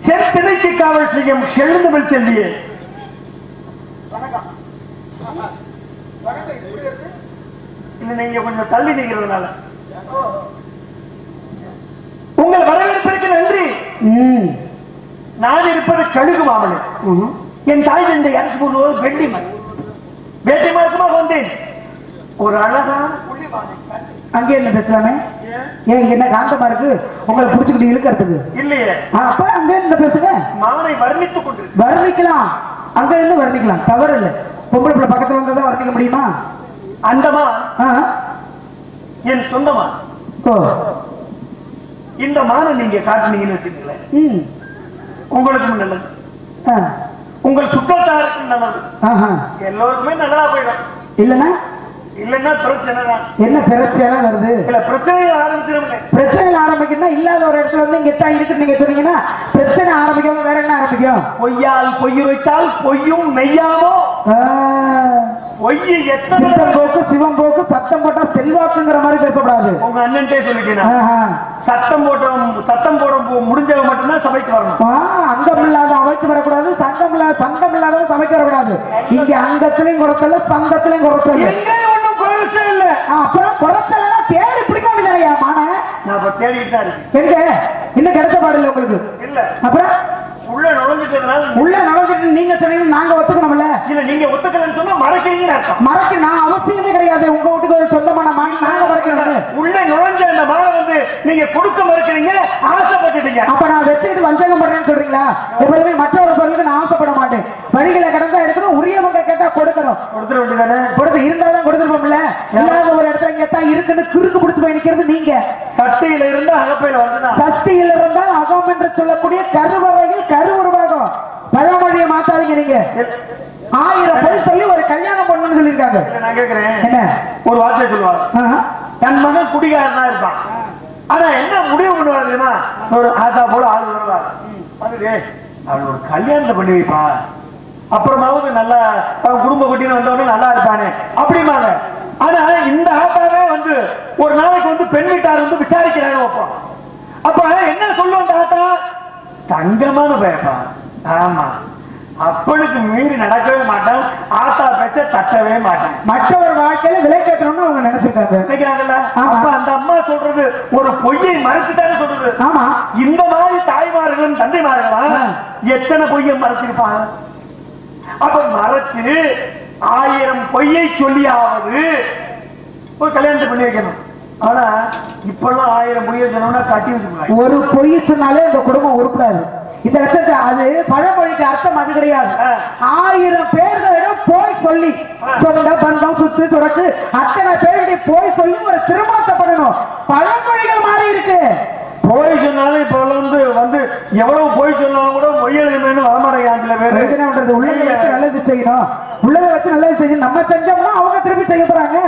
செத்திரைக்கு காவல் செய்யும் செழுந்தமிழ் செல்வியே இல்ல நீங்க கொஞ்சம் தள்ளி நிக்கிறதுனால உங்கள் வரவேற்பிற்கு நன்றி ம் நான் இருப்பது கழுகு மாமலை ம்ஹும். என் தாய் தந்தை அரசு கொள்வது வெள்ளிமன் வேட்டை மார்க்கமாக வந்தேன் ஒரு அழகான புள்ளிமானை கண்டு. அங்கே என்ன பேசலாமே ஏன்? ஏன் இங்க என்ன காந்தமா இருக்கு உங்களை புடிச்சுக்கிட்டு இழுக்கிறதுக்கு இல்லையே ஆ, அப்ப அங்க என்ன பேசுங்க மாமனை வர்ணித்துக் கொண்டிருக்கிறேன் வர்ணிக்கலாம் அங்க இருந்து வர்ணிக்கலாம் தவறு இல்லை பொம்பளை பிள்ளை பக்கத்துல வந்தா தான் வர்ணிக்க முடியுமா அந்தமா ஆ என் சொந்தமா ஓ இந்த மானை நீங்க காட்டுனீங்கன்னு வச்சுக்கங்களேன் ம் உங்களுக்கும் நல்லது ஆ உங்கள் சுற்றத்தாருக்கும் நல்லது ஆஹா எல்லோருக்குமே நல்லதா போயிடும் இல்லைன்னா இல்லைன்னா பிரச்சனை தான் என்ன பிரச்சனை வருது இல்ல பிரச்சனையை ஆரம்பிச்சிருமே பிரச்சனைகள் ஆரம்பிக்கணும்னா இல்லாத ஒரு இடத்துல வந்து இங்க தான் இருக்குன்னு நீங்க சொன்னீங்கன்னா பிரச்சனை ஆரம்பிக்காம வேற என்ன ஆரம்பிக்கும் பொய்யால் பொய்யுரைத்தால் பொய்யும் மெய்யாமோ ஆ, பொய் எத்தனை சித்தம் போக்கு சிவம் போக்கு சத்தம் போட்டா செல்வாக்குங்கிற மாதிரி பேசக்கூடாது உங்க அண்ணன்ட்டே சொல்லிட்டேன் ஆஹா. சத்தம் போட்டவன் சத்தம் போட போ- முடிஞ்சவன் மட்டும்தான் சபைக்கு வரணும் ஆ, அங்கம் இல்லாத அவைக்கு வரக்கூடாது சங்கம் இல்லாத சங்கம் இல்லாதவன் சமைக்க வரக்கூடாது இங்க அங்கத்திலையும் குறைச்சல சங்கத்திலையும் குறைச்சல எங்க ஒண்ணும் குறைச்சே இல்ல அப்புறம் குறைச்சலன்னா தேடி பிடிக்க வேண்டியதாயா மான நான் இப்ப தேடிட்டு தான் இருக்கேன் எங்க இன்னும் கிடைச்ச பாடில்லை உங்களுக்கு இல்ல அப்புறம் உள்ள நுழைஞ்சிட்டதுனால உள்ள நுழைஞ்சிட்டு நீங்க சொன்னீங்க நாங்க ஒத்துக்கணும்ல இல்ல நீங்க ஒத்துக்கலன்னு சொன்னா மறைக்கிறீங்கன்னு அர்த்தம் மறக்க நான் அவசியமே கிடையாது உங்க வீட்டுக்கு சொந்தமான மான் நாங்க மறக்கணும் உள்ள நுழைஞ்ச அந்த மாலை வந்து நீங்க கொடுக்க மறுக்கிறீங்க ஆசைப்பட்டுட்டீங்க அப்ப நான் வச்சுக்கிட்டு வஞ்சகம் பண்றேன்னு சொல்றீங்களா எப்போதுமே மற்றொரு பொருளுக்கு நான் ஆசைப்பட மாட்டேன் வழிகளை கடந்தா எடுக்கணும் உரியவங்க கேட்டா கொடுக்கணும் கொடுத்துட வேண்டியதானே கொடுத்து இருந்தாதான் கொடுத்துருப்போம்ல இல்லாத ஒரு இடத்துல இங்க தான் இருக்குன்னு குறுக்கு பிடிச்சு போய் நிக்கிறது நீங்க சட்டையில இருந்து அகப்பையில வந்துதான் சஷ்டியில் இருந்தால் அகம் என்று சொல்லக்கூடிய கருவறையில் கரு உருவாகும் பழமொழியை மாத்தாதீங்க நீங்க ஆயிரம் பொய் சொல்லி ஒரு கல்யாணம் பண்ணணும்னு சொல்லியிருக்காங்க இல்ல, நான் கேக்குறேன் என்ன ஒரு வார்த்தை சொல்லுவாங்க ஆஹா. தன் மகன் குடிகாரனா இருப்பான் ஆனா என்ன முடிவு பண்ணுவாரு தெரியுமா ஒரு ஆத்தா போல ஆள் வருவார் வந்துட்டு அவன் ஒரு கல்யாணத்தை பண்ணி வைப்பா அப்புறமாவது நல்லா அவன் குடும்ப குட்டின்னு வந்தவொடனே நல்லா இருப்பானே அப்படிமாங்க ஆனா இந்த ஆத்தாவே வந்து ஒரு நாளைக்கு வந்து பெண் வீட்டார் வந்து விசாரிக்கிறாங்க வைப்போம் அப்ப என்ன சொல்லுவோம் அந்த ஆத்தா தங்கமான பயப்பா ஆமா அப்பளுக்கு மீறி நடக்கவே மாட்டான் ஆத்தா பேச்ச தட்டவே மாட்டான் மற்றவர் வாழ்க்கையில விலை கேட்கணும்னு அவங்க நினைச்சிருக்காங்க நினைக்கிறாங்கல்ல ஆமா. அப்ப அந்த அம்மா சொல்றது ஒரு பொய்யை மறைச்சுதானே சொல்றது ஆமா இந்த மாதிரி தாய்மார்களும் தந்தைமார்களும் ஆ. எத்தனை பொய்யை மறைச்சிருப்பாங்க அப்ப மறைச்சு ஆயிரம் பொய்யை சொல்லியாவது ஒரு கல்யாணத்தை பண்ணி வைக்கணும் ஆனா இப்பெல்லாம் ஆயிரம் பொய்யை சொன்னோம்னா கட்டி வச்சுக்கலாம் ஒரு பொய் சொன்னாலே இந்த குடும்பம் உருப்படாது இந்த லட்சத்தை அது பழமொழிக்கு அர்த்தம் அது கிடையாது ஆ. ஆயிரம் பேர்களிடம் போய் சொல்லி ஆ. சொந்த பந்தம் சுத்து சுடக்கு அத்தனை பேர்கிட்ட போய் சொல்லி ஒரு திருமணத்தை பண்ணணும் பழமொழிகள் மாறி இருக்கு போய் சொன்னாலும் இப்ப வந்து வந்து எவ்வளவு போய் சொன்னாலும் கூட மொய்யெழுதுமே வரமாட்டேங்க சில பேர் இது என்ன பண்றது உள்ளதை வச்சு நல்லது செய்யணும் உள்ளதை வச்சு நல்லது செய்யணும் நம்ம செஞ்சோம்னா அவங்க திருப்பி செய்ய போறாங்க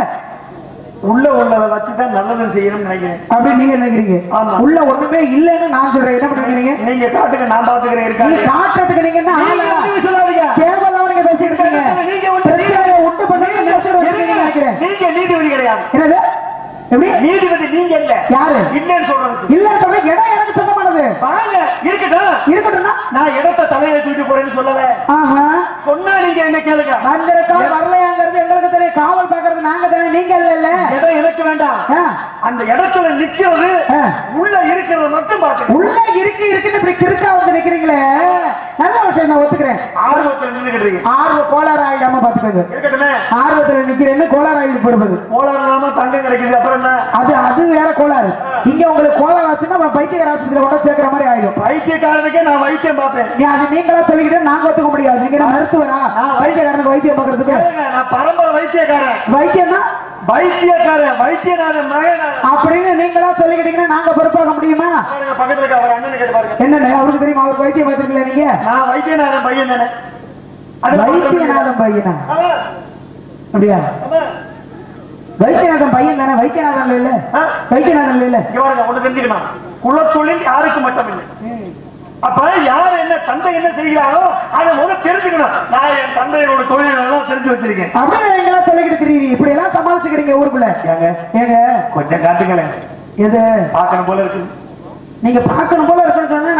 உள்ள உள்ளதை வச்சுதான் நல்லது செய்யணும்னு நினைக்கிறேன் அப்படின்னு நீங்க நினைக்கிறீங்க ஆமா. உள்ள ஒண்ணுமே இல்லைன்னு நான் சொல்றேன் என்ன பண்ணுறீங்க நீங்க காட்டுங்க நான் பாத்துக்கிறேன் நீங்க இருக்காங்க காட்டுறதுக்கு நீங்க என்ன நீங்க ஆளா? எதுவும் சொல்லாதீங்க. தேவையில்லாம நீங்க பேசிட்டு இருக்கீங்க நீங்க ஒண்ணு- பிரச்சனையை உண்டு பண்ணி நினைச்சிட்டு வந்திருக்கீங்கன்னு நினைக்கிறேன் நீங்க நீதிபதி கிடையாது என்னது எப்படி நீதிபதி நீங்க இல்ல யாரு இல்லன்னு சொல்றதுக்கு இல்ல சொல்ற இடம் எனக்கு சொந்தமானது வாங்க இருக்கட்டும் இருக்கட்டும்னா நான் இடத்த தலையில தூக்கிட்டு போறேன்னு சொல்லல ஆஹா சொன்னா நீங்க என்ன கேளுங்க வந்திருக்கா வரலையாங்கிறது எங்களுக்கு தெரியும் காவல் பாக்குறது நாங்க தானே நீங்க இல்ல இடம் எனக்கு வேண்டாம் ஆ. அந்த இடத்துல நிக்கிறது ஆ. உள்ள இருக்கிறத மட்டும் பாத்து உள்ள இருக்கு இருக்குன்னு இப்படி கிறுக்கா வந்து நிக்கிறீங்களே நல்ல விஷயம் நான் ஒத்துக்கிறேன் ஆர்வத்துல நின்னுகிட்டு இருக்கீங்க ஆர்வ கோளாறு ஆயிடாம பாத்துக்கோங்க இருக்கட்டுமே ஆர்வத்துல நிக்கிறேன்னு கோளாறு ஆகிட்டு போடுவது போலாதாம தங்கம் கிடைக்குது அப்புறம் என்ன அது அது வேற கோளாறு இங்க உங்களுக்கு கோளாறு ஆச்சுன்னா அப்புறம் பைத்தியக்கார ஆஸ்பத்திரியில கொண்டு சேர்க்கிற மாதிரி ஆயிடும் வைத்தியக்காரனுக்கே நான் வைத்தியம் பார்ப்பேன் நீ அது நீங்களா சொல்லிக்கிட்டு நாங்க ஒத்துக்க முடியாது நீங்க என்ன மருத்துவரா வைத்தியக்காரனுக்கு வைத்தியம் பார்க்கறதுக்கு கேளுங்க, நான் பரம்பரை வைத்தியக்காரன் வைத்தியம்னா வைத்தியக்காரன் வைத்தியநாதன் மகன் நான். அப்படின்னு நீங்களா சொல்லிக்கிட்டீங்கன்னா நாங்க பொறுப்பாக முடியுமா பாருங்க பக்கத்துல இருக்க அவர் அண்ணன் கேட்டு பாருங்க என்னண்ணே அவருக்கு தெரியுமா அவருக்கு வைத்தியம் பார்த்திருக்கல நீங்க நான் வைத்தியநாதன் பையன் தானே அது வைத்தியநாதன் பையனா ஆமா, அப்படியா ஆமா. வைத்தியநாதன் பையன் தானே வைத்தியநாதன் இல்ல ஆ? வைத்தியநாதன் இல்ல இங்க பாருங்க ஒண்ணு தெரிஞ்சுக்கணும் குலத்தொழில் யாருக்கு மட்டும் இல்லை அப்ப யார் என்ன தந்தை என்ன செய்கிறாரோ அதை முதல்ல தெரிஞ்சுக்கணும் நான் என் தந்தையோட தொழில் எல்லாம் தெரிஞ்சு வச்சிருக்கேன் அப்படின்னு நீங்களா சொல்லிக்கிட்டு தெரியுது இப்படி எல்லாம் சமாளிச்சுக்கிறீங்க ஊருக்குள்ள ஏங்க ஏங்க கொஞ்சம் காட்டுங்களேன் எது பார்க்கணும் போல இருக்குது நீங்க பார்க்கணும் போல இருக்குன்னு சொன்னா நாங்க காட்டிடுவோம்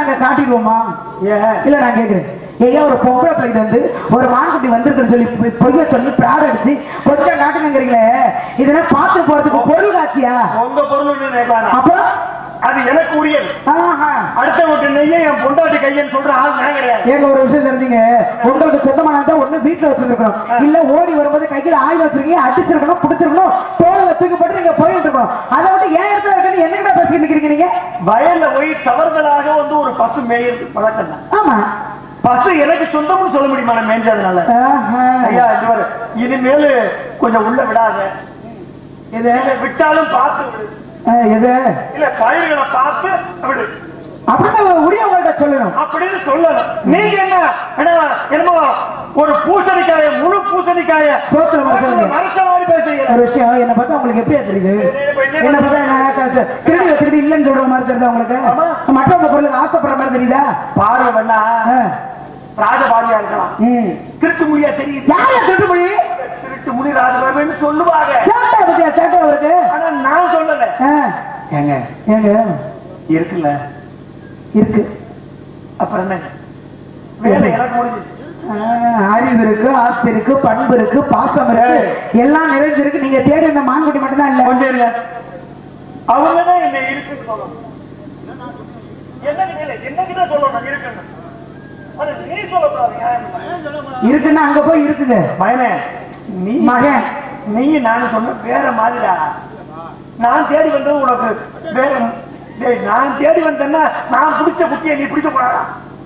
மாட்டிடுவோமா ஏன் இல்ல நான் கேக்குறேன் ஐயா ஒரு பொம்பளை பிள்ளைக்கு வந்து ஒரு மான்குட்டி வந்திருக்குன்னு சொல்லி பொய்- பொய்ய சொல்லி பிராட் அடிச்சு கொஞ்சம் காட்டுங்கிறீங்களே இதெல்லாம் பார்த்து போறதுக்கு பொருள் காட்சியா உங்க பொருள் நினைக்கலாம் அப்புறம் அது எனக்கு உரியது ஆஹா. அடுத்த வீட்டு நெய்யை என் பொண்டாட்டி கையன்னு சொல்ற ஆள் நான் கிடையாது ஏங்க ஒரு விஷயம் தெரிஞ்சுங்க உங்களுக்கு சொந்தமானதா ஒண்ணு வீட்டுல வச்சிருக்கணும் இல்ல ஓடி வரும்போது கையில ஆயுதம் வச்சிருக்கீங்க அடிச்சிருக்கணும் புடிச்சிருக்கணும் தோல்ல தூக்கி போட்டு நீங்க போயிட்டு இருக்கணும் அதை விட்டு ஏன் இடத்துல இருக்குன்னு என்னகிட்ட பேசிக்கிட்டு இருக்கிறீங்க நீங்க வயல்ல போய் தவறுதலாக வந்து ஒரு பசு மேயிறது பழக்கம் தான் ஆமா பசு எனக்கு சொந்தம்னு சொல்ல முடியுமா நான் மேய்ஞ்சதுனால ஆஹா. ஐயா இது பாரு இனிமேல் கொஞ்சம் உள்ள விடாத எது இதை விட்டாலும் பார்த்து விடு ஆ, எது இல்ல பயிர்களை பார்த்து விடு அப்படின்னு உரியவங்கள்ட்ட சொல்லணும் அப்படின்னு சொல்லணும் நீங்க என்ன என்ன என்னமோ ஒரு பூசணிக்காய முழு பூசணிக்காய சோத்துல மறைச்சவங்க. மறைச்ச மாதிரி பேசுறீங்க ஒரு விஷயம் என்ன பார்த்தா உங்களுக்கு எப்படியா தெரியுது என்ன பார்த்தா நான் க- திருடி வச்சுக்கிட்டு இல்லைன்னு சொல்ற மாதிரி தெரியுதா உங்களுக்கு ஆமா. மற்றவங்க பொருளுக்கு ஆசைப்படுற மாதிரி தெரியுதா பார்வை வேணா ஆ. ராஜபாரியா இருக்கலாம் ம். திருட்டு மொழியா தெரியுது யார் யார் திருட்டு மொழி திருட்டு மொழி ராஜபாரின்னு சொல்லுவாங்க சேட்டை பத்தியா சேட்டை அவருக்கு ஆனா நான் சொல்லல ஆ. ஏங்க ஏங்க இருக்குல்ல இருக்கு அப்புறம் என்ன வேலை எனக்கு முடிஞ்சு ஆ, அறிவு இருக்கு ஆஸ்தி இருக்கு பண்பு இருக்கு பாசம் இருக்கு எல்லாம் நிறைஞ்சிருக்கு நீங்க தேடி இந்த மான்குட்டி மட்டும் தான் இல்ல கொஞ்சம் இருங்க அவங்க தான் என்ன இருக்குன்னு சொல்லணும் என்னகிட்ட இல்ல என்னகிட்ட சொல்லணும் இருக்குன்னு ஆனா நீ சொல்லக்கூடாது நியாயம். இருக்குன்னா அங்க போய் இருக்குங்க மகனே நீ மகன் நீ நான் சொன்ன வேற மாதிரிடா நான் தேடி வந்தது உனக்கு வேற டேய், நான் தேடி வந்தேன்னா நான் பிடிச்ச குட்டியை நீ பிடிக்க கூடாதா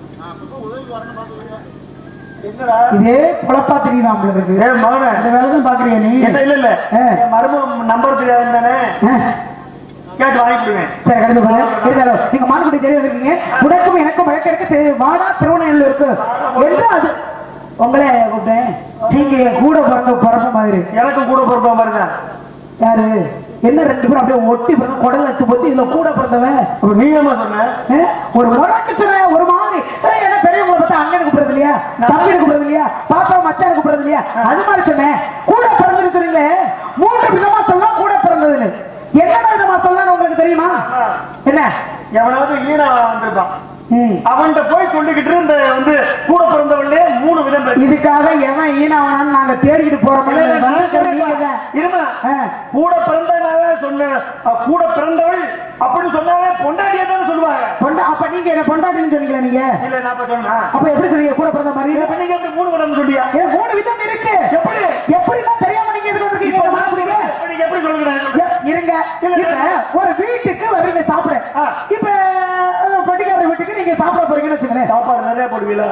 என்னடா இதே பொழப்பா தெரியுமா உங்களுக்கு ஏ மகனே அந்த வேலை தான் பாக்குறீங்க நீ என்ன இல்ல இல்ல ஆ. என் மருமகன் நம்பர் தெரியாது தானே ஆ. கேட்டு வாங்கிடுவேன் சரி கடந்து போங்க இருந்தாலும் நீங்க மான்குட்டி தெரிய வந்திருக்கீங்க உனக்கும் எனக்கும் வழக்க இருக்கு தெ- வாடா திருவண்ணாமலை இருக்கு என்று அது உங்களே கூப்பிட்டேன் நீங்க என் கூட பிறந்த பிறப்பு மாதிரி எனக்கும் கூட பொறுப்பா பாருங்க யாரு என்ன ரெண்டு பேரும் அப்படியே ஒட்டி பிறந்த குடல் வச்சு போச்சு இதுல கூட பிறந்தவன் அப்ப நீ ஏமா சொன்ன ஆ? ஒரு முறைக்கு சொன்ன ஒரு மாதிரி ஏய், என்ன பெரியவங்களை பார்த்தா அண்ணனுக்கு கூப்பிடுறது இல்லையா தம்பிக்கு கூப்பிடுறது இல்லையா பாப்பா மச்சானுக்கு கூப்பிடுறது இல்லையா அது மாதிரி சொன்னேன் கூட பிறந்ததுன்னு சொன்னீங்களே மூன்று விதமா சொல்லலாம் கூட பிறந்ததுன்னு என்ன விதமா சொல்லலாம் உங்களுக்கு தெரியுமா என்ன எவனாவது ஈனா வந்திருப்பான் ம். அவன்கிட்ட போய் சொல்லிக்கிட்டு இந்த வந்து கூட பிறந்தவள்லயே மூணு விதம் இருக்கு. இதுக்காக எவன் ஈனவனான்னு நாங்க தேடிக்கிட்டு போறோம்ல இருமா கூட பிறந்தனால சொன்ன அஹ், கூட பிறந்தவள் அப்படின்னு சொன்னாவே பொண்டாட்டியே தானே சொல்லுவாங்க அப்ப நீங்க என்ன பொண்டாட்டின்னு சொன்னீங்களா நீங்க இல்ல நான் இப்ப சொன்னா அப்ப எப்படி சொன்னீங்க கூட பிறந்த மாதிரி இப்ப நீங்க வந்து மூணு விதம் சொல்லியா ஏன் மூணு விதம் இருக்கு எப்படி எப்படின்னா தெரியாம நீங்க எதுக்கு வந்திருக்கீங்க இப்ப இந்த நான் மாப்பிள்ளைங்க? இப்ப நீங்க எப்படி சொல்லுங்க ஏ, இருங்க இப்ப ஒரு வீட்டுக்கு வர்றீங்க சாப்பிட ஆ. இப்ப அஹ், பட்டிக்கார வீட்டுக்கு நீங்க சாப்பிட போறீங்கன்னு வச்சுங்களேன் சாப்பாடு நிறைய போடுவீங்களா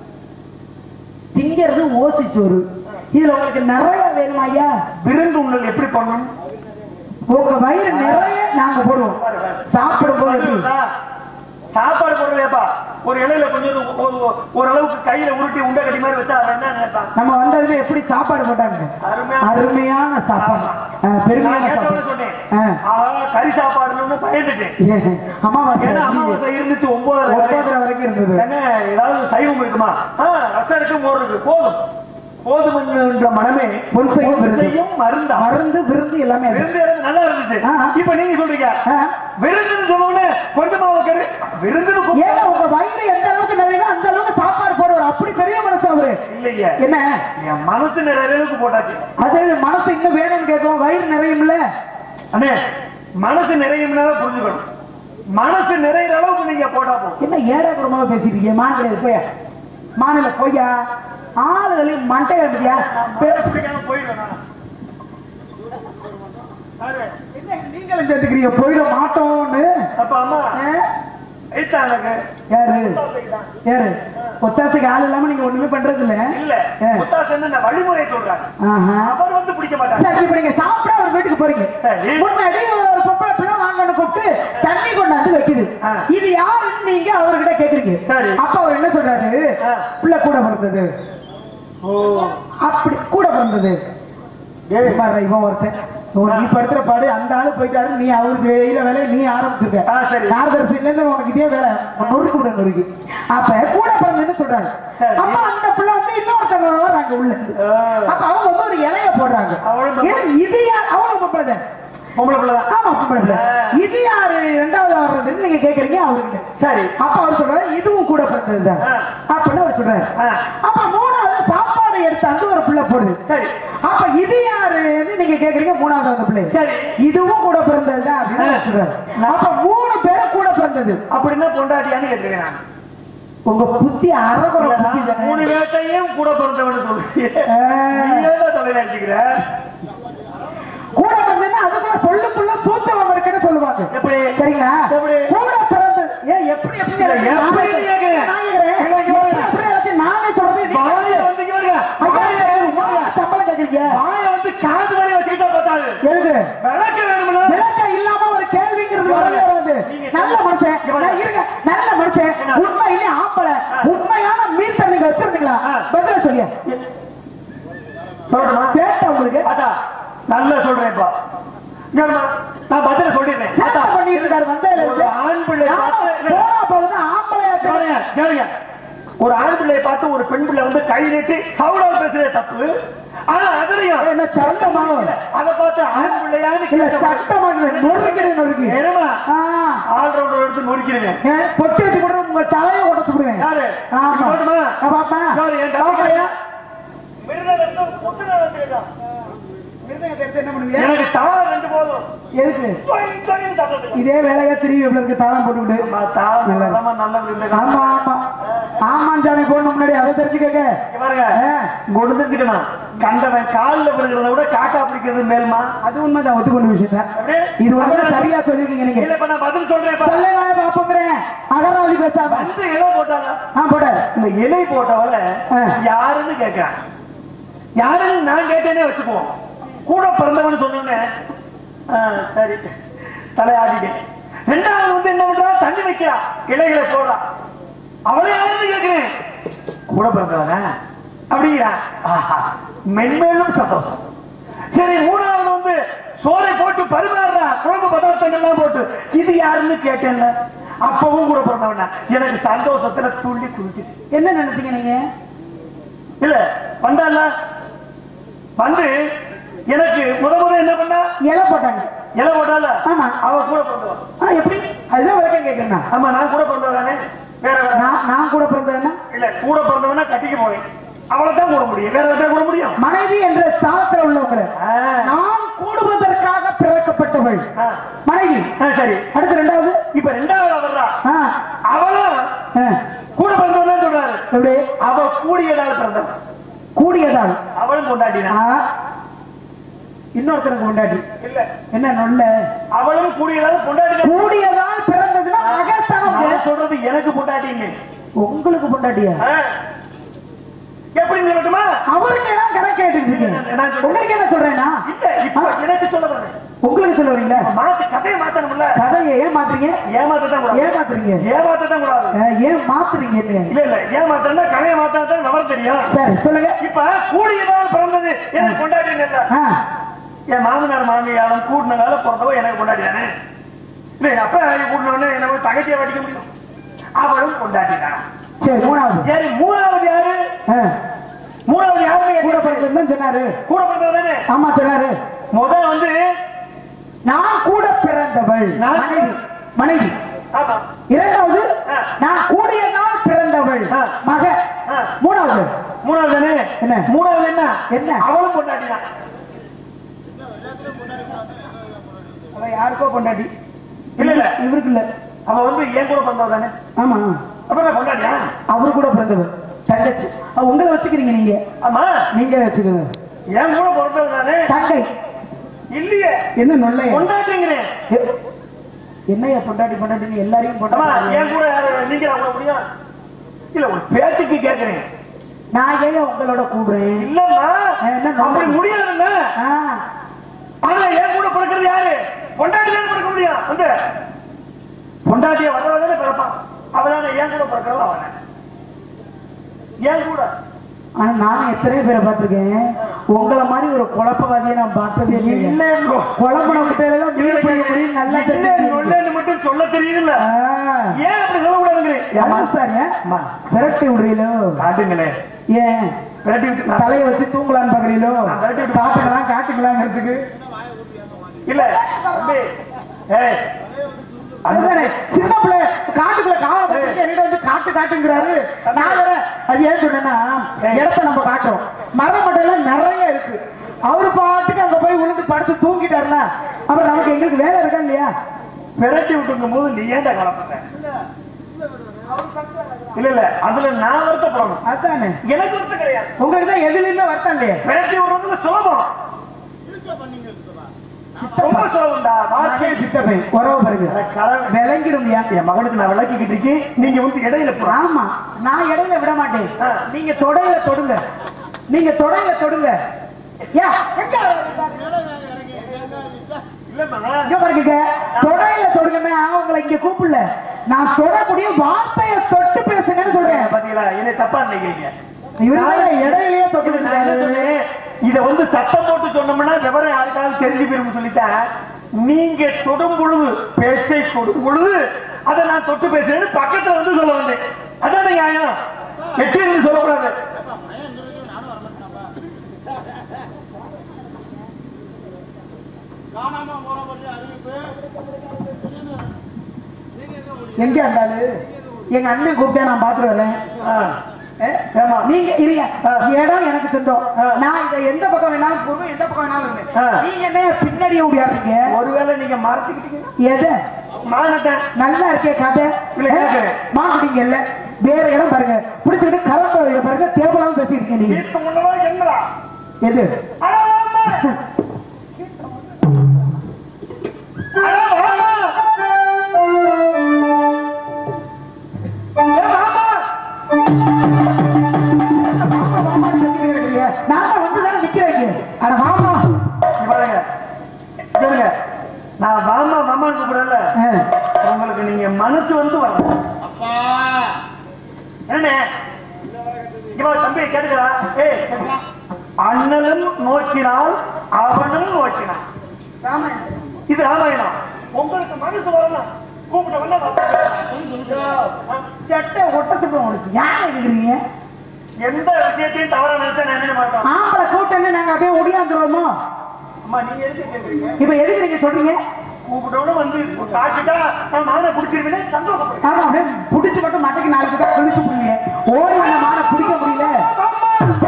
திங்கிறது ஓசி சோறு இதுல உங்களுக்கு நிறைய வேணுமா ஐயா விருந்து உணல் எப்படி பண்ணணும் உங்க வயிறு நிறைய நாங்க போடுவோம் சாப்பிடும் போது எப்படி? சாப்பாடு போடுறதேப்பா ஒரு இலையில கொஞ்சம் ஒரு ஓரளவுக்கு கையில உருட்டி உண்டை கட்டி மாதிரி வச்சா அவன் என்ன நினைப்பான் நம்ம வந்ததுல எப்படி சாப்பாடு போட்டாங்க அருமையான அருமையான சாப்பாடு ஆ, நான் பெருமையான கேட்டவன சாப்பாடு சொன்னேன் ஆ. ஆஹா கறி சாப்பாடுன்னு பயந்துட்டேன் ஏ, அமாவாசை ஏன்னா அமாவாசை இருந்துச்சு ஒன்பதரை வரை. ஒன்பதரை வரைக்கும் இருந்தது என்ன ஏதாவது சைவம் இருக்குமா ஆ, ரசம் இருக்கு மோர் இருக்கு போதும் போதும் என்ற மனமே பொன் செய்யும் விருந்து. செய்யும் மருந்தா மருந்து விருந்து எல்லாமே அது. விருந்து எனக்கு நல்லா இருந்துச்சு ஆ. இப்ப நீங்க சொல்றீங்க ஆ. விருந்துன்னு சொன்னோடனே கொஞ்சமா கரு விருந்துன்னு கூப்பிட்டா- ஏன்னா உங்க வயிறு எந்த அளவுக்கு நிறைய அந்த அளவுக்கு சாப்பாடு போடுவார் அப்படி பெரிய மனசு அவரு இல்லைங்க என்ன என் மனசு நிறைய அளவுக்கு போட்டாச்சு அது மனசு இன்னும் வேணும்னு கேட்கும் வயிறு நிறையும்ல அண்ணே மனசு நிறையும்னா புரிஞ்சுக்கணும் மனசு நிறையிற அளவுக்கு நீங்க போட்டா போதும் என்ன ஏடா குடும்பமா பேசிட்டீங்க மாநில போய் மாநில போய்யா ஆளுகளையும் மண்டை கட்டியா பேச பிடிக்காம போயிடுவேன் நான். யாரு? என்ன நீங்களும் சேர்த்துக்கிறீங்க போயிட மாட்டோம்னு அப்ப அம்மா ஆ? ஐத்தா எனக்கு யாரு முத்தாசைக்குதான். யாரு ஒத்தாசைக்கு ஆள் இல்லாம நீங்க ஒண்ணுமே பண்றது இல்ல இல்ல ஆ. முத்தாசைன்னு நான் வழிமுறை சொல்றாங்க ஆஹா. அவர் வந்து பிடிக்க மாட்டாங்க சரி இப்ப நீங்க சாப்பிட ஒரு வீட்டுக்கு போறீங்க சரி. முன்னாடி ஒரு பொம்பளை பிள்ளை வாங்கன்னு கூப்பிட்டு தண்ணி கொண்டாந்து வைக்குது ஆ. இது யாருன்னு நீங்க அவர்கிட்ட கேக்குறீங்க சரி. அப்ப அவர் என்ன சொல்றாரு ஆ. பிள்ளை கூட பிறந்தது ஓ அப்படி கூட பிறந்தது ஏய். பாரு இவன் ஒருத்தன் இவன் நீ படுத்துற பாடு அந்த ஆளு போயிட்டாரு நீ அவரு செய்யற வேலையை நீ ஆரம்பிச்சிருக்க ஆ, சரி. நாரதர்சில இருந்து உனக்கு இதே வேலை நொறுக்கு விட நொறுக்கு அப்ப கூட பிறந்ததுன்னு சொல்றாங்க சரி. அப்ப அந்த பிள்ளை வந்து இன்னொருத்தவங்க வர்றாங்க உள்ள இருந்து. ஆ. அப்ப அவங்க வந்து ஒரு இலைய போடுறாங்க அவளும் பொம்பளை. ஏன்னா இது யார் அவளும் பொம்பளை தான் பொம்பளை பிள்ளைதான் ஆமா பொம்பளை பிள்ளை. ஆ. இது யாரு ரெண்டாவது வர்றதுன்னு நீங்க கேக்குறீங்க அவர்கிட்ட சரி அப்ப அவர் சொல்றாரு இதுவும் பிறந்ததுதான் ஆ. அப்படின்னு அவர் சொல்றாரு ஆ. அப்ப மூணாவது சாப்பாடு எடுத்து அந்த ஒரு பிள்ளை போடுது சரி அப்ப இது யாருன்னு நீங்க கேக்குறீங்க மூணாவது அந்த பிள்ளை சரி. இதுவும் கூட பிறந்ததுதான் அப்படின்னு அவர் சொல்றாரு அப்ப மூணு பேரும் கூட பிறந்தது அப்படின்னா பொண்டாட்டியான்னு கேட்டிருக்கேன் நான். உங்க புத்தி அறகுற புத்தி இல்ல, தானே. மூணு பேர்த்தையும் கூட பிறந்தவன்னு சொல்றீங்க ஆ. நீ ஏன்டா தலையில அடிச்சுக்கிற கூட பிறந்ததுன்னா அதுக்குள்ள சொல்லுக்குள்ள சூச்சகம் இருக்குன்னு சொல்லுவாங்க எப்படி சரிங்களா எப்படி? கூட பிறந்தது ஏன் எப்படி எப்படி இல்ல, எல்லாத்தையும் நானே எப்படின்னு கேக்குறேன். நான் கேக்குறேன். இல்ல, இங்க எப்படி பாருங்க. எப்படி எல்லாத்தையும் நானே சொல்றது நீங்க வாய வந்து இங்க பாருங்க. ஐயா, வாய வந்து இங்க ஏன் பாருங்க. சம்பளம் கேக்குறீங்க வாய வந்து காது வரை வச்சுக்கிட்டா பார்த்தாது எதுக்கு விளக்க வேணும்ல விளக்கம் இல்லாம ஒரு கேள்விங்கிறது வரவே வராது நீங்க நல்ல மனுஷன் இங்க பாருங்க. நான் இருங்க நல்ல மனுஷன் என்ன? உண்மையிலே ஆம்பளை ஆ. உண்மையான மீசர் நீங்க வச்சிருந்தீங்களா ஆ. பதில சொல்லிய சொல்லணுமா சேட்டை உங்களுக்கு அத்தா நல்லா சொல்றேன் இப்ப இங்க வாரும்மா. நான் பதில சொல்லிடுறேன் சேட்டை அத்தா, பண்ணிட்டு இருக்காரு வந்ததுல ஒரு ஆண் பிள்ளை பார்த்து போனா போகுது ஆம்பளையா கேளுங்க, கேளுங்க. ஒரு ஆண் பிள்ளையை பார்த்து ஒரு பெண் பிள்ளை வந்து கை நீட்டி சவுடா பேசுறது தப்பு ஆனா அதுலயும் என்ன சட்டமா அத பார்த்து ஆண் பிள்ளையான்னு இல்ல கேட்ட சட்டமா நொறுக்கிடு நொறுக்கி நேரமா ஆ. ஆல் ரவுண்டர் எடுத்து நொறுக்கிறீங்க ஏ, பொட்டு வச்சு கூட உங்க தலையை உடச்சு விடுவேன் யாரு ஆமா இப்ப போட்டுமா? ஆ, பாப்பா யாரு என் தம்பிக்கையா விருதுல இருந்து குத்துன வச்சிருக்கான். என்ன பண்ணுவீங்க எனக்கு தாளம் ரெண்டு போதும் எதுக்கு சொய், சொய்ன்னு தட்டுறது. இதே வேலையா திரும்பி இருக்கு தாளம் போட்டுக்கிட்டு அம்மா, தாளம் நல்லமா நல்லது இந்த ஆமா ஆமா ஆமா சாமி போடணும் முன்னாடி அதை தெரிஞ்சுக்கங்க இங்க பாருங்க ஆ. இங்க ஒண்ணு தெரிஞ்சுக்கணும் கண்டவன் காலில் விழுகிறத விட காக்கா பிடிக்கிறது மேல்மா அது உண்மைதான் ஒத்துக்கொண்ட விஷயம் தான் எப்படி? இது வந்து சரியா சொல்லிருக்கீங்க நீங்க இல்ல இப்ப நான் பதில் சொல்றேன் இப்ப. சொல்லலாம் பாப்போங்கிறேன் அகராதி பேசாம வந்து இலை போட்டாங்க ஆ போட்டாரு இந்த இலை போட்டவள ஆ. யாருன்னு கேட்கிறான் யாருன்னு நான் கேட்டேனே வச்சுக்குவோம் கூட பிறந்தவன் சொன்னோன்னே ஆ, சரி தலையாடிட்டேன் ரெண்டாவது வந்து என்ன பண்றா தண்ணி வைக்கிறா இலைகளை போடுறா அவளை யாருன்னு கேட்கிறேன் கூட பிறந்தவன அப்படிங்கிறான் ஆஹா, மென்மேலும் சந்தோஷம் சரி மூணாவது வந்து சோறை போட்டு பரிமாறுறா குழம்பு பதார்த்தங்கள்லாம் போட்டு இது யாருன்னு கேட்டேன்ல அப்பவும் கூட பிறந்தவன எனக்கு சந்தோஷத்துல துள்ளி குதிச்சுட்டு என்ன நினைச்சீங்க நீங்க இல்ல வந்தால வந்து எனக்கு முத முத என்ன பண்ணா இலை போட்டாங்க இலை போட்டால ஆமா. அவ கூட பிறந்தவன் ஆ எப்படி அதுதான் விளக்கம் கேட்கறேன் ஆமா நான் கூட பிறந்தவதானே வேற வேற நான் நான் கூட பிறந்தேன்னா இல்ல கூட பிறந்தவனா கட்டிக்க போறேன் அவளைத்தான் கூட முடியும் வேற வேற கூட முடியும் மனைவி என்ற ஸ்தானத்துல உள்ளவங்க ஆ, நான் கூடுவதற்காக பிறக்கப்பட்டவள் ஆ, மனைவி ஆ, சரி அடுத்து ரெண்டாவது இப்ப ரெண்டாவது வர்றா ஆ, அவளும் ஆ, கூட பிறந்தவன் சொல்றாரு எப்படி அவ கூடிய நாள் பிறந்தவன் கூடியதாள் அவளும் கொண்டாடினா ஆ, இன்னொருத்தருக்கு கொண்டாடி இல்ல என்ன நொல்ல அவளும் கூடிய நாள் கொண்டாடி கூடியதால் பிறந்ததுன்னா மகஸ்தானம் நான் சொல்றது எனக்கு கொண்டாடிங்க உங்களுக்கு பொண்டாட்டியா எப்படி சொல்லட்டுமா அவருக்கு என்ன கணக்கு கேட்டுட்டு இருக்கீங்க நான் சொல்றேன். உங்களுக்கு என்ன சொல்றேன்னா இல்ல இப்ப எனக்கு சொல்ல வரேன் உங்களுக்கு சொல்ல வரீங்களா மாத்து கதையை மாத்தணும்ல கதையை ஏன் மாத்துறீங்க ஏமாத்ததான் கூடாது ஏமாத்துறீங்க ஏமாத்ததான் கூடாது அஹ், ஏன் மாத்துறீங்க என்ன? இல்ல இல்ல ஏமாத்தா கதையை மாத்தான் விவரம் தெரியும் சரி சொல்லுங்க இப்ப கூடியதால் பிறந்தது எனக்கு கொண்டாடினேன் ஆ, என் மாமனார் மாமியாரும் கூட்டினால பிறந்தவ எனக்கு கொண்டாடினானே இல்ல எங்க அப்பா கூட்டினோடனே என்ன போய் தகச்சியை வடிக்க முடியும் அவளும் கொண்டாடினான் சரி மூணாவது சரி மூணாவது யாரு ஆ, மூணாவது யாருன்னு கூட கேட்டா- பிறந்ததுன்னு சொன்னாரு கூட பிறந்தவ தானே ஆமா சொன்னாரு முதல் வந்து நான் கூட பிறந்தவள் நான் மனைவி மனைவி ஆமா இரண்டாவது ஆ. நான் கூடியதால் பிறந்தவள் ஆ. மக ஆ. மூணாவது மூணாவது தானே என்ன? மூணாவது என்ன என்ன? அவளும் கொண்டாடினான் அவ யாருக்கோ பொண்டாட்டி இல்ல இல்ல இவருக்கு இல்ல அவ வந்து என் கூட பிறந்தவ தானே ஆமா அப்புறம் கொண்டாடியா அவரு கூட பிறந்தவர் தங்கச்சி அவ உங்களை வச்சுக்கிறீங்க நீங்க ஆமா நீங்க வச்சுக்கோங்க என் கூட பிறந்தவ தானே தங்கை இல்லையே என்ன நொல்லை கொண்டாட்டிங்கிறேன் என்னையா பொண்டாட்டி பொண்டாட்டின்னு எல்லாரையும் ஆமா பொண்டாட்டி என் கூட யாரு நீங்க கூட முடியும் இல்ல ஒரு பேச்சுக்கு கேக்குறேன் நான் ஏன் உங்களோட கூடுறேன் இல்லம்மா என்ன அப்படி முடியாதுல்ல ஆ, ஆனா என் கூட பிறக்கிறது யாரு பொண்டாட்டி தானே பிறக்க முடியும் வந்து பொண்டாட்டிய வர்றதானே பிறப்பான் அவதானே என் கூட பிறக்கிறதா அவன் ஏன் கூட ஆனா நானும் எத்தனை பேரை பார்த்திருக்கேன் உங்களை மாதிரி ஒரு குழப்பவாதியை நான் பார்த்ததே இல்லை இல்லைன்னு குழம்புன முட்டையில மீன் பிடிக்க முடியும் நல்லா தெரிஞ்சுக்கிட்டு. இல்லைன்னு மட்டும் சொல்ல தெரியுதுல்ல ஆ, ஏன் அப்படி சொல்லக்கூடாதுங்கிறேன் ஏம்மா? அது சார் ஏன்? அம்மா, விரட்டி விடுறீங்களோ காட்டுங்களே ஏன் விரட்டி விட்டு நான் தலையை வச்சு தூங்கலான்னு பாக்குறீங்களோ நான் விரட்டி விட்டு- காட்டுக்கலாம் காட்டுக்கலாங்கிறதுக்கு இல்ல தம்பி ஏய் அந்த அதுதானே சின்ன பிள்ளை காட்டுக்குள்ள காவல் பார்த்துட்டு என்கிட்ட வந்து காட்டு காட்டுங்கிறாரு நான் வேற அது ஏன் சொன்னேன்னா இடத்த நம்ம காட்டுறோம் மரம் மட்டும் எல்லாம் நிறைய இருக்கு அவரு பாட்டுக்கு அங்க போய் விழுந்து படுத்து தூங்கிட்டாருன்னா அப்புறம் நமக்கு எங்களுக்கு வேலை இருக்கா இல்லையா விரட்டி விட்டுங்கும் போது நீ ஏன்டா கலப்பட்ட இல்ல இல்ல அதுல நான் வருத்தப்படணும் அதானே எனக்கு வருத்தம் கிடையாது உங்களுக்கு தான் எதுலயுமே வருத்தம் இல்லையா விரட்டி விடுறதுக்கு சுலபம் ரொம்ப சுலபம்டா வாழ்க்கை வாழ்க்கை சித்தப்பை உறவு பாருங்க எனக்கு கலவை. விளங்கிடும் ஐயா என் மகனுக்கு நான் விளக்கிக்கிட்டு இருக்கேன் நீங்க வந்து இடையில போறா ஆமா நான் இடையில விட மாட்டேன் ஆ. நீங்க தொடையில தொடுங்க நீங்க தொடையில தொடுங்க யா எங்க இல்லம்மா இங்க பாருங்க தொடையில தொடுங்கன்னா உங்களை இங்க கூப்பிடல நான் தொடக்கூடிய வார்த்தையை தொட்டு பேசுங்கன்னு சொல்றேன் பாத்தீங்களா என்னை தப்பா நினைக்கிறீங்க இவரு இடையிலேயே தொட்டு நான் என்ன சொன்னேன் இத வந்து சத்தம் போட்டு சொன்னோம்னா விவரம் யாருக்காவது தெரிஞ்சு போயிரும் சொல்லிட்டேன் நீங்க தொடும் பொழுது பேச்சை தொடும் பொழுது அதை நான் தொட்டு பேசுறேன்னு பக்கத்துல வந்து சொல்ல வந்தேன் அதான நியாயம் எட்டி இருந்து சொல்லக்கூடாது எங்க இருந்தாலு எங்க அண்ணன் கூப்பிட்டா நான் பாத்துட்டு வரேன் ஆ. ஏ? ஏமா நீங்க இருங்க இடம் எனக்கு சொந்தம் ஆ. நான் இத எந்த பக்கம் வேணாலும் போவேன் எந்த பக்கம் வேணாலும் இருப்பேன். ஆ. நீங்க என்ன பின்னாடியே ஓடியாடுறீங்க ஒருவேளை நீங்க மறைச்சுக்கிட்டீங்க எதை மானட்டேன் நல்லா இருக்கே கதை இல்ல, கேக்குறேன். மாட்டுட்டீங்க இல்ல வேற இடம் பாருங்க பிடிச்சிக்கிட்டு கலப்ப பாருங்க தேவலாம் பேசியிருக்கீங்க நீங்க தீர்த்து முன்னதா என்னடா எது அட வாம்மா. அட வாம்மா. ஏ வாம்மா. நான் தான் வந்து தானே நிக்கிறேங்க அட வாமா இங்க பாருங்க கேளுங்க நான் வாமா வாமான்னு கூப்பிடல உங்களுக்கு நீங்க மனசு வந்து வரணும் என்ன இங்க வா, தம்பி கேட்டுக்கிறா ஏய் கேட்டுக்கிறா. அண்ணனும் நோக்கினால் அவனும் நோக்கினான் இது ராமாயணம் உங்களுக்கு மனசு வரணும் கூப்பிட்ட வந்தா சட்டை ஒட்டச்சு போச்சு யாரை இருக்கிறீங்க எந்த விஷயத்தையும் தவற நினைச்சா நான் என்ன மாட்டோம் ஆம்பளை கூட்டம்னு நாங்க அப்படியே ஒடியாந்துருவோமோ அம்மா நீங்க எதுக்கு கேக்குறீங்க இப்ப எதுக்கு நீங்க சொல்றீங்க கூப்பிட்டோன்னு வந்து காட்டிட்டா நான் மானை பிடிச்சிருவேன் சந்தோஷப்படுறேன் ஆமா அப்படியே புடிச்சு மட்டும் மட்டைக்கு நாளைக்கு தான் பிடிச்சு புடிங்க ஓடி வந்த மானை பிடிக்க முடியல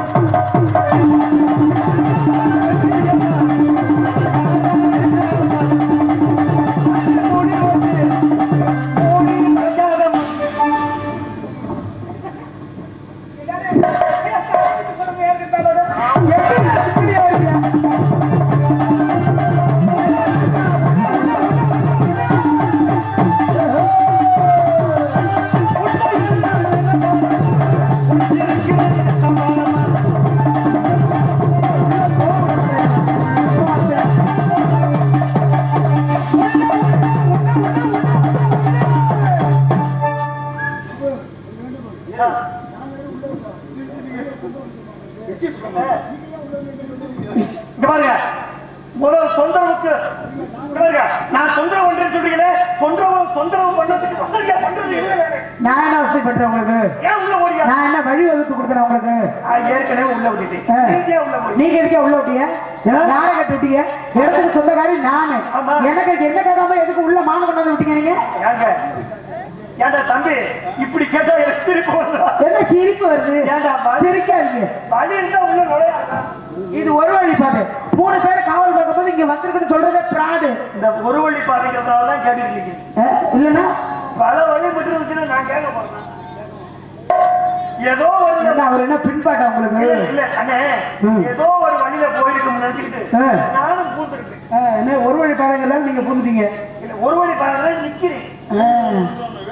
இங்க பாருங்க முதல் தொந்தரவுக்கு இங்க பாருங்க நான் தொந்தரவு பண்றேன்னு சொல்றீங்களே தொந்தரவு தொந்தரவு பண்ணதுக்கு வசதியா பண்றது இல்லை நான் என்ன வசதி பண்றேன் உங்களுக்கு ஏன் உள்ள ஓடியா நான் என்ன வழி வகுத்து கொடுத்தேன் உங்களுக்கு நான் ஏற்கனவே உள்ள ஆ. விட்டுட்டேன் நீங்க ஏன் உள்ள போறீங்க நீங்க எதுக்கே உள்ள விட்டீங்க யாரை கட்டி விட்டீங்க இடத்துக்கு சொந்தக்காரி நானு ஆமா. எனக்கு என்ன கேட்காம எதுக்கு உள்ள மான கொண்டு வந்து விட்டீங்க நீங்க ஏங்க ஏன்டா தம்பி இப்படி கேட்டா எனக்கு சிரிப்பு வருதா என்ன சிரிப்பு வருது ஏன்டா பாரு? சிரிக்காதீங்க வழி இருந்தா உள்ள நுழையாதா இது ஒரு வழி பாதை மூணு பேர் காவல் பார்க்கும் போது இங்க வந்திருக்குன்னு சொல்றதே பிராடு இந்த ஒரு வழி பாதைக்கிறதால தான் கேட்டுட்டு இருக்கீங்க அஹ், இல்லைன்னா பல வழி மட்டும் இருந்துச்சுன்னா நான் கேட்க போறேன் ஏதோ ஒரு என்ன அவர் என்ன பின்பாட்டா உங்களுக்கு இல்ல, இல்ல அண்ணே ம். ஏதோ ஒரு வழியில போயிருக்கும் நினைச்சுக்கிட்டு ஆ. நானும் பூந்துருக்கேன் அஹ், என்ன ஒரு வழி பாதைங்கள்ல நீங்க புந்துட்டீங்க இல்ல ஒரு வழி பாதையில நிக்கிறேன் அஹ்.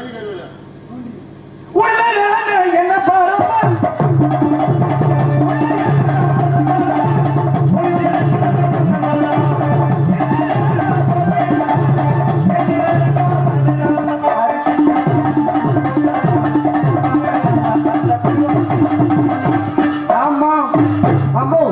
உள்ள நடந்து என்ன பாருமா ஆமா ஆமோ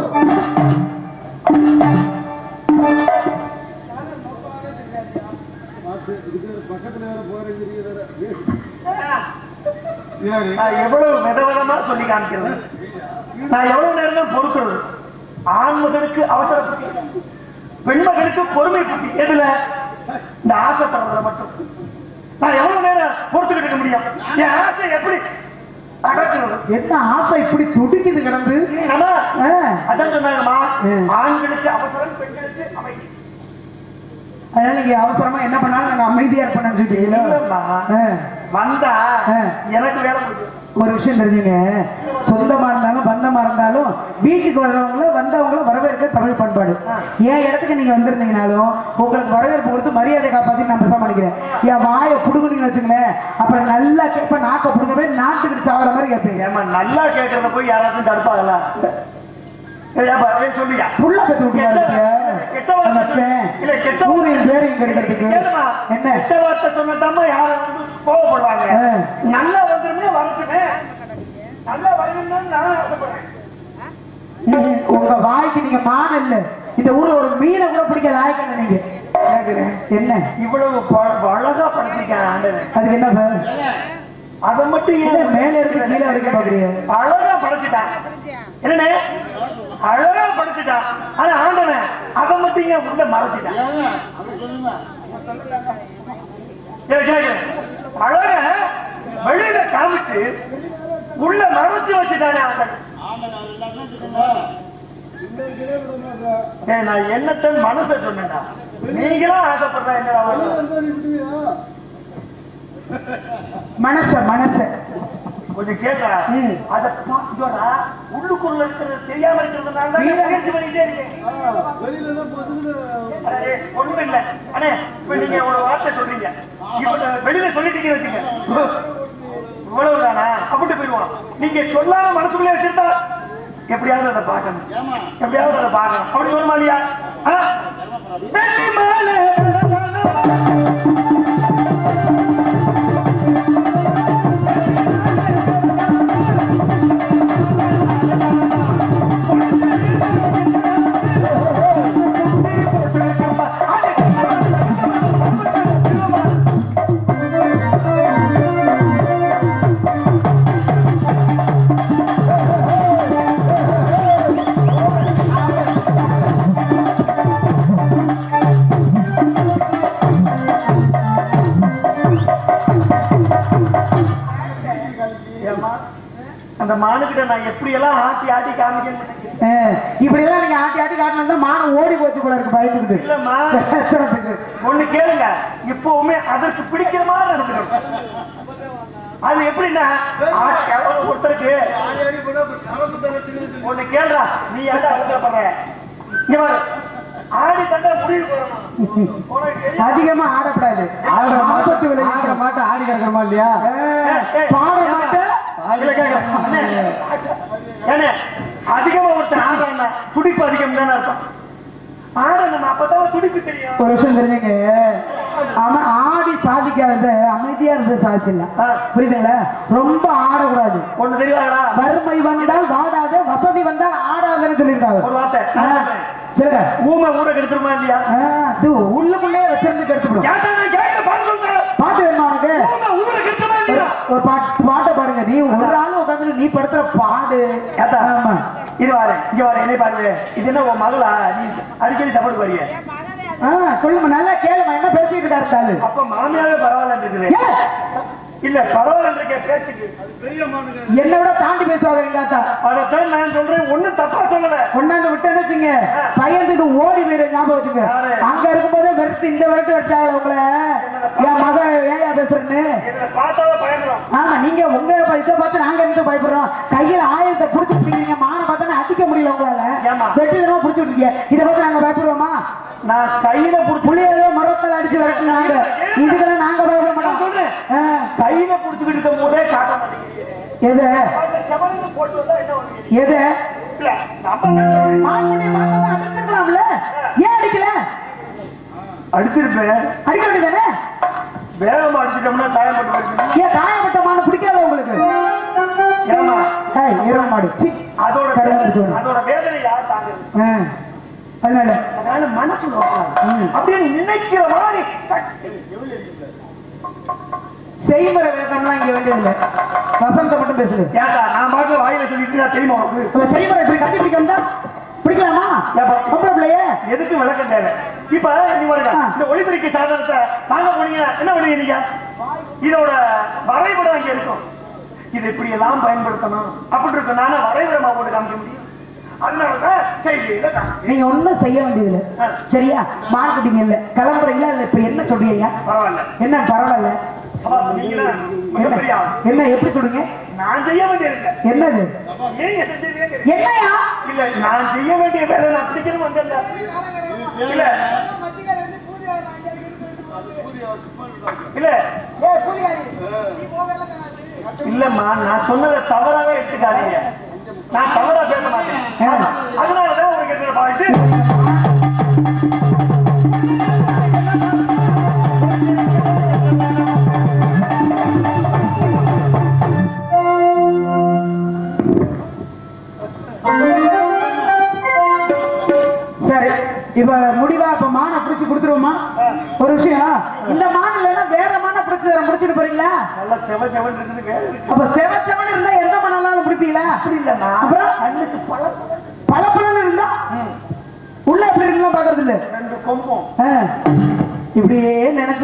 நான் எவ்வளவு விதவிதமா சொல்லி காமிக்கிறது நான் எவ்வளவு நேரம் தான் பொறுக்கிறது ஆண்மகளுக்கு அவசர புத்தி பெண்மகளுக்கு பொறுமை புத்தி எதுல இந்த ஆசைப்படுறதுல மட்டும் நான் எவ்வளவு நேரம் பொறுத்துக்கிட்டு இருக்க முடியும் என் ஆசை எப்படி அடக்குறது என்ன ஆசை இப்படி துடிக்குது கிடந்து ஆமா ஆ. அதான் சொன்னாங்கம்மா ம். ஆண்களுக்கு அவசரம் பெண்களுக்கு அமைதி அதனால நீங்க அவசரமா என்ன பண்ணாலும் நாங்க அமைதியா இருப்போம்னு நினைச்சுட்டீங்களா இல்லம்மா ஆ. வந்தா ஆ. எனக்கு வேலை முடியும் ஒரு விஷயம் தெரிஞ்சுங்க சொந்தமா இருந்தாலும் பந்தமா இருந்தாலும் வீட்டுக்கு வர்றவங்கள வந்தவங்கள வரவேற்க தமிழ் பண்பாடு என் இடத்துக்கு நீங்க வந்திருந்தீங்கனாலும் உங்களுக்கு வரவேற்பு கொடுத்து மரியாதை காப்பாத்தி நான் பேசாம நினைக்கிறேன் என் வாயை புடுங்குனீங்கன்னு வச்சுங்களேன் அப்புறம் நல்லா கேட்பேன் நாக்க புடுங்க போய் நாட்டுக்கிட்டு சாவற மாதிரி கேட்பீங்க ஏமா நல்லா கேட்கறத போய் யாராச்சும் தடுப்பாங்களா ஏப்பா, ஏய், சொல்லுயா புள்ள பெத்து விட்டுருவாரு கெட்ட வார்த்தை இல்ல கெட்ட ஊரின் பேரையும் கெடுக்கிறதுக்கு கேளுமா, என்ன கெட்ட வார்த்தை சொன்னதாம்மா யாரும் வந்து கோவப்படுவாங்க ஆ. நல்லா வந்துருமே வரட்டுமே நல்லா வரணும்னு நான் ஆசைப்படுறேன் உங்க வாய்க்கு நீங்க மான இல்ல இந்த ஊர்ல ஒரு மீனை கூட பிடிக்க லாய்க்கல நீங்க என்ன இவ்வளவு ப- அழகா படிச்சிருக்கேன் ஆண்டவன் அதுக்கு என்ன பேர்? அதை மட்டும் என்ன ஏன் மேல இருக்கு கீழே வரைக்கும் பாக்குறீங்க அழகா படைச்சிட்டான் என்னண்ணே அழகா படைச்சிட்டான் ஆனா ஆண்டவன் அதை மட்டும் ஏன் உள்ள மறைச்சிட்டான் ஏய், கேக்குறேன். அழக வெளியில காமிச்சு உள்ள மறைச்சு வச்சுட்டானே ஆண்டவன் ஏய், நான் என்னத்தன் மனச சொன்னேன்டா நீங்களும் ஆசைப்படுற என்னடா மனச மனச கொஞ்சம் கேட்கா ம். அத பாத்துடா உள்ளுக்குள்ள இருக்கிறது தெரியாம இருக்கிறதுனால தான் நான் முயற்சி பண்ணிட்டே இருக்கேன் அடே, ஒண்ணும் இல்ல அண்ணே இப்ப நீங்க ஒரு வார்த்தை சொல்றீங்க இப்ப நான் வெளியில சொல்லிட்டீங்க வச்சுங்க இவ்வளவுதானா அப்படி போயிடுவான் நீங்க சொல்லாம மனசுக்குள்ளே வச்சிருந்தா எப்படியாவது அதை பார்க்கணும் எப்படியாவது அதை பார்க்கணும் அப்படி வருமா இல்லையா ஆ? வெள்ளி மாலை ஏம்மா, அந்த மானுக்கிட்ட நான் எப்படி எல்லாம் ஆட்டி ஆட்டி காமிக்கணும்னு நினைக்கிறேன். இப்படி எல்லாம் நீங்க ஆட்டி ஆட்டி காட்டினா மானம் ஓடி போச்சு போல இருக்கு பயந்துக்கிட்டு இல்லம்மா பேசுறதுக்கு. ஒண்ணு கேளுங்க இப்பவுமே அதற்கு பிடிக்கிற மாதிரி நடந்துக்கணும் அது எப்படின்னா ஆ- எவ்வளவு ஒருத்தருக்கு ஒண்ணு கேளுடா நீ ஏன்டா அவசரப்படுற இங்க பாரு ஆடி தண்டா முடிவு பண்ணணும் உனக்கு தெரியும். அதிகமா ஆடக்கூடாது ஆபத்து விளைவிக்கிற மாட்டை ஆடி கிடக்கிறோமா இல்லையா பாட மாட்டேன் இல்ல, கேக்குறேன். அண்ணே, அண்ணே, அதிகமா ஒருத்தன் ஆடுறான்னா துடிப்பு அதிகம் தானே அர்த்தம் ஆடணும் அப்பதான் துடிப்பு தெரியும் ஒரு விஷயம் தெரிஞ்சுங்க அவன் ஆடி சாதிக்காத அமைதியா இருந்து சாதிச்சிடலாம் ஆ. புரியுதுங்களா ரொம்ப ஆடக்கூடாது ஒண்ணு தெரியாதா வறுமை வந்தால் வாடாத வசதி வந்தால் ஆடாதன்னு சொல்லியிருக்காங்க ஒரு வார்த்தை ஆ, சொல்லுங்க ஊமை ஊரை கெடுத்துருமா இல்லையா ஆ, இது உள்ளுக்குள்ளே வச்சிருந்து கெடுத்துடும் ஏன்டா நான் கேட்க பாட்டு சொல்றேன் பாட்டு வேணுமா உனக்கு ஊமை ஊரை கெடுத்துருமா இல்லையா ஒரு பாட்டு பாட்டை பாடுங்க நீ ஒரு ஆள் உட்காந்து நீ படுத்துற பாடு ஏத்தா, ஆமா இது வாரு இங்க வாரு என்ன பாருங்க இது என்ன உன் மகளா நீ அடிக்கடி சப்போர்ட் வரிய ஆ, சொல்லுமா நல்லா கேளுமா என்ன பேசிட்டு இருக்காரு இந்த ஆளு அப்ப மாமியாவே பரவாயில்ல இருக்குது ஏன்? இல்ல பரவாயில்ல இருக்க பேச்சுக்கு என்னை விட தாண்டி பேசுவாங்க எங்க ஆத்தா அதைத்தான் நான் சொல்றேன் ஒண்ணும் தப்பா சொல்லல கொண்டாந்து விட்டேன்னு வச்சுங்க பயந்துட்டு ஓடி போயிரு ஞாபகம் வச்சுங்க யாரு? அங்க இருக்கும்போதே விரட்டு இந்த விரட்டு விட்டாங்க உங்களை என் மக ஏயா பேசுறேன்னு இதுல பார்த்தாவே பயந்துரும் ஆமா நீங்க உங்க இதை பார்த்து நாங்க இருந்து பயப்படுறோம் கையில ஆயுதத்தை புடிச்சு விட்டீங்க மான பார்த்தா அடிக்க முடியல உங்களால ஏம்மா? வெட்டி தரமா புடிச்சு விட்டீங்க இதை பார்த்து நாங்க பயப்படுவோமா நான் கையில புடிச்சு புளியதோ மரத்தால் அடிச்சு விரட்டுனாங்க இதுக்கெல்லாம் நாங்க பயப்பட நான் மாட்டோம் சொல்றேன் ஆ, கையில புடிச்சுக்கிட்டு இருக்கும் போதே காட்ட மாட்டேங்கிறீங்க எது அந்த செவனுக்கு போட்டு வந்தா என்ன பண்ணுவீங்க எது இல்ல நம்ம மான்குட்டியை பார்த்தா அடிச்சிருக்கலாம்ல ஏன் அடிக்கல அடிச்சிருப்பேன் அடிக்க வேண்டியதானே வேகமா அடிச்சிட்டோம்னா காயம் போட்டு போயிருக்கு ஏன் காயப்பட்ட மாடு பிடிக்காத உங்களுக்கு ஏமா ஏய் இரவு மாடு சி அதோட கருவாடு சோறு. அதோட வேதனை யார் தாங்குறது ஆ, அதனால அதனால மனசு நோக்கலாம் அப்படின்னு நினைக்கிற மாதிரி கட்டி செய்முறை விளக்கம்லாம் இங்க வேண்டியதில்லை வசந்த மட்டும் பேசுது ஏண்டா நான் பாட்டு வாயில சொல்லிட்டு நான் தெரியுமா உனக்கு இப்ப செய்முறை இப்படி கட்டி பிடிக்கணும் தான் பிடிக்கலாமா ஏப்பா? பொம்பளை பிள்ளையே எதுக்கு விளக்கம் தேவை இப்ப நீ பாருங்க ஆ. இந்த ஒளிபெருக்கி சாதனத்தை வாங்க போனீங்க என்ன பண்ணுவீங்க நீங்க இதோட வரைபடம் இங்க இருக்கும் இது இப்படி எல்லாம் பயன்படுத்தணும் அப்படி இருக்கும் நானே வரைபடமா போட்டு காமிக்க முடியும் அதனாலதான் செய்தியில காமிச்சேன் நீங்க ஒண்ணும் செய்ய வேண்டியதில்லை ஆ. சரியா மார்க்கெட்டிங் இல்ல கிளம்புறீங்களா இல்ல இப்ப என்ன சொல்றீங்க பரவாயில்ல என்ன பரவாயில்ல அப்பா, நீங்களா என்ன மிகப்பெரிய ஆள். என்ன எப்படி சொல்றீங்க நான் செய்ய வேண்டியதில்லை என்னது நீங்க செஞ்சீங்க என்னையா இல்ல நான் செய்ய வேண்டிய வேலை நான் பிடிக்கணும் வந்தேன்ல இல்ல இல்ல இல்லம்மா நான் சொன்னதை தவறாவே எடுத்துக்காதீங்க நான் தவறா பேச மாட்டேன் ஆமா. அதனாலதான் உங்களுக்கு என்ன பாயிண்ட் சரி இப்ப முடிவா இப்ப மானை புடிச்சு கொடுத்துருவோமா ஒரு விஷயம் இந்த மான் இல்லைன்னா வேற மானை புடிச்சு தரேன் புடிச்சிட்டு போறீங்களா நல்லா செவ செவன் இருக்குது வேலை இருக்கு அப்ப செவச்சவன் இருந்தா எந்த மணலாலும் பிடிப்பீங்களா அப்படி இல்லம்மா அப்புறம்? கண்ணுக்கு பல பல பலன் இருந்தா உள்ள எப்படி இருக்குன்னு பாக்குறது இல்ல ரெண்டு கொம்பும் ஆ. இப்படியே நினைச்சு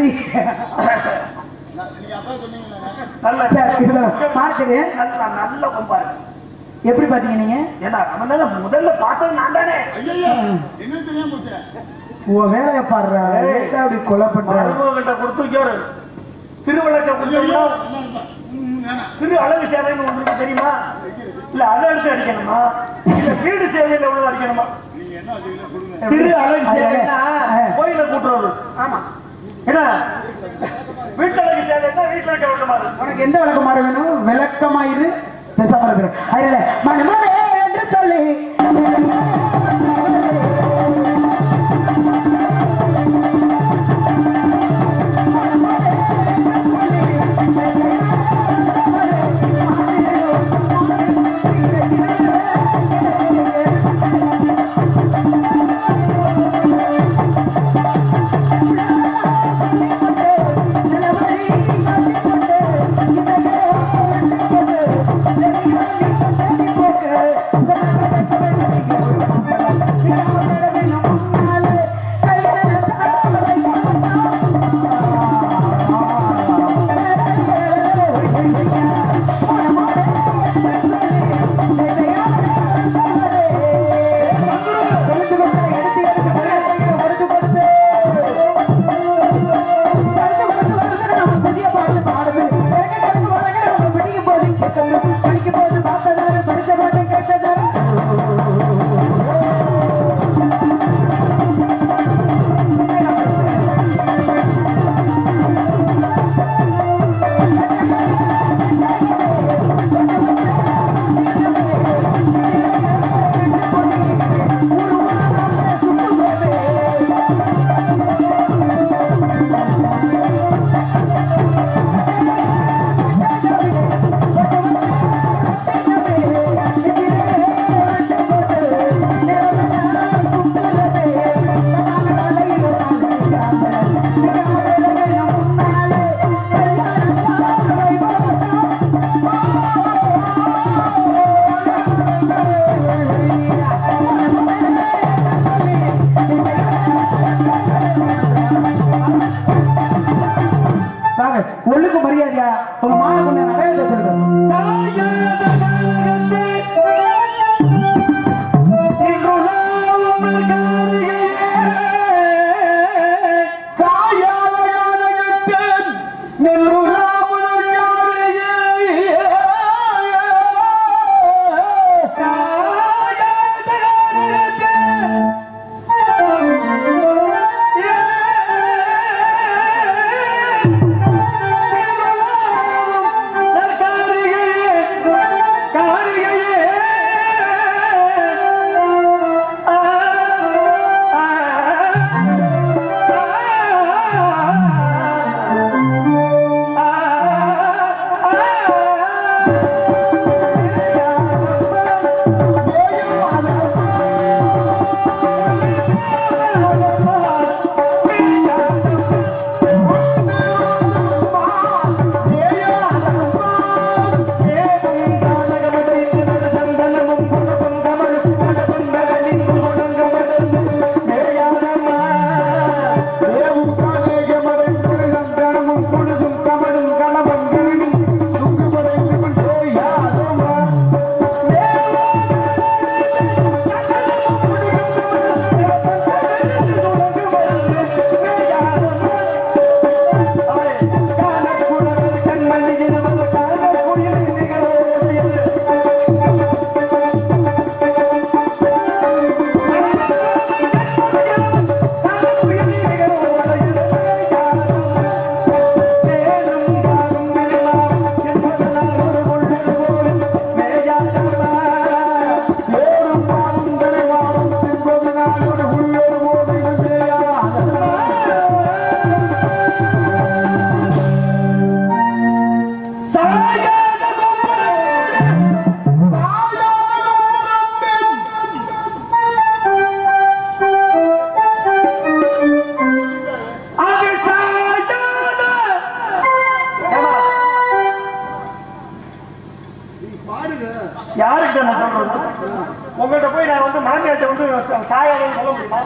நல்ல சரி, இதுல பார்க்குது. நல்ல நல்ல கொம்பா இருக்கு எப்படி பாத்தீங்க நீங்க ஏன்னா நம்ம தானே முதல்ல பார்த்தது நான் தானே உன் வேலையை பாடுற ஏய். ஏன்டா அப்படி கொலை பண்ற மருமகிட்ட கொடுத்து கேரு திருவிழாக்க கொடுத்தோம்னா திரு அழகு சேவைன்னு ஒன்று இருக்கு தெரியுமா இல்ல அதை எடுத்து அடிக்கணுமா இல்ல வீடு சேவையில உள்ள அடிக்கணுமா திரு அழகு சேவைன்னா கோயில கூட்டுறது ஆமா என்ன வீட்டு அழகு சேவைன்னா வீட்டுல இருக்க விட்டமா உனக்கு எந்த விளக்கமாறு வேணும் விளக்கமாயிரு பேசாம இருக்கிறேன் அதுல மனமரே என்று சொல்லி யாருக்கிட்ட நான் சொல்றது உங்கள்கிட்ட போய் நான் வந்து மாமியார்ட்ட வந்து சாயாதன்னு சொல்ல முடியுமா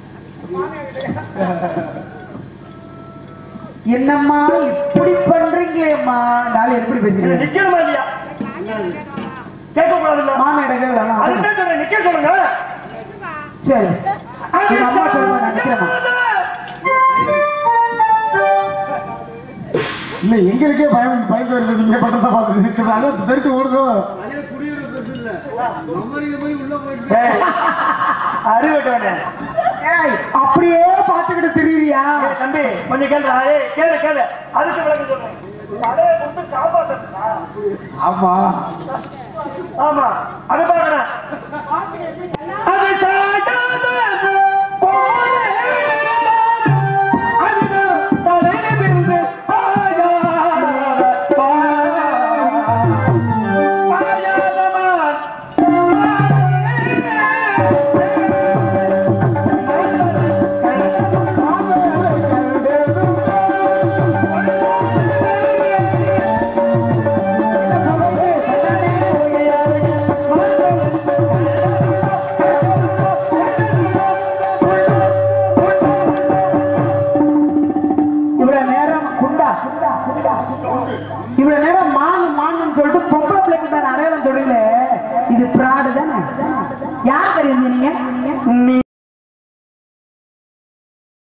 என்னம்மா இப்படி பண்றீங்கம்மா நாளை எப்படி இது பேசுறீங்க நிக்கணுமா இல்லையா கேட்க கூடாதுல்ல மாமியார் கேட்கலாம் அதுதான் சொல்றேன் நிக்க சொல்லுங்க சரி அது எங்க அம்மா சொல்லுங்க நான் நிக்கிறேம்மா இல்ல எங்களுக்கே பயம் பயந்து வருது நீங்க பண்றத பார்த்து அதான் தெரிஞ்சு ஓடுதோம் ஏய், அறிவட்டவனே ஏய் அப்படியே பார்த்துக்கிட்டு திரியிறியா ஏய், தம்பி கொஞ்சம் கேளுடா ஏய் கேளு கேளு அதுக்கு விளக்கம் சொல்றேன் தலையை கொடுத்து காப்பாத்தா ஆமா ஆமா அது பாக்குறேன் அது